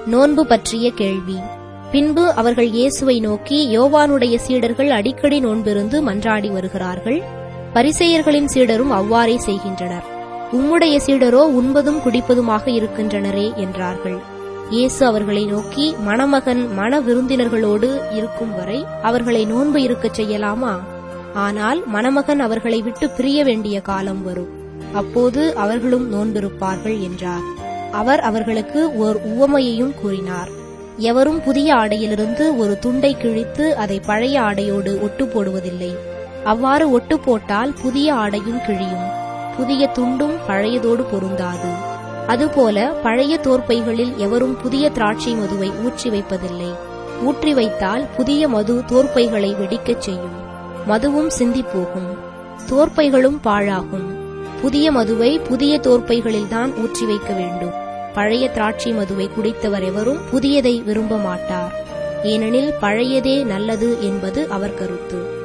நோன்பு பற்றிய கேள்வி பின்பு அவர்கள் இயேசுவை நோக்கி யோவானுடைய சீடர்கள் அடிக்கடி நோன்பிருந்து மன்றாடி வருகிறார்கள் பரிசேயர்களின் சீடரும் அவ்வாறே செய்கின்றனர் உம்முடைய சீடரோ உண்பதும் குடிப்பதுமாக இருக்கின்றனரே என்றார்கள் இயேசு அவர்களை நோக்கி மணமகன் மண விருந்தினர்களோடு இருக்கும் வரை அவர்களை நோன்பு இருக்கச் செய்யலாமா ஆனால் மணமகன் அவர்களை விட்டு பிரிய வேண்டிய காலம் வரும் அப்போது அவர்களும் நோன்பிருப்பார்கள் என்றார் அவர் அவர்களுக்கு ஓர் உவமையையும் கூறினார் எவரும் புதிய ஆடையிலிருந்து ஒரு துண்டை கிழித்து அதை பழைய ஆடையோடு ஒட்டு போடுவதில்லை அவ்வாறு ஒட்டு போட்டால் புதிய ஆடையும் கிழியும் புதிய துண்டும் பழையதோடு பொருந்தாது அதுபோல பழைய தோற்பைகளில் எவரும் புதிய திராட்சை மதுவை ஊற்றி வைப்பதில்லை ஊற்றி வைத்தால் புதிய மது தோற்பைகளை வெடிக்கச் செய்யும் மதுவும் சிந்திப் போகும் தோற்பைகளும் பாழாகும் புதிய மதுவை புதிய தோற்பைகளில்தான் ஊற்றி வைக்க வேண்டும் பழைய திராட்சை மதுவை குடித்தவர் எவரும் புதியதை விரும்ப மாட்டார் ஏனெனில் பழையதே நல்லது என்பது அவர் கருத்து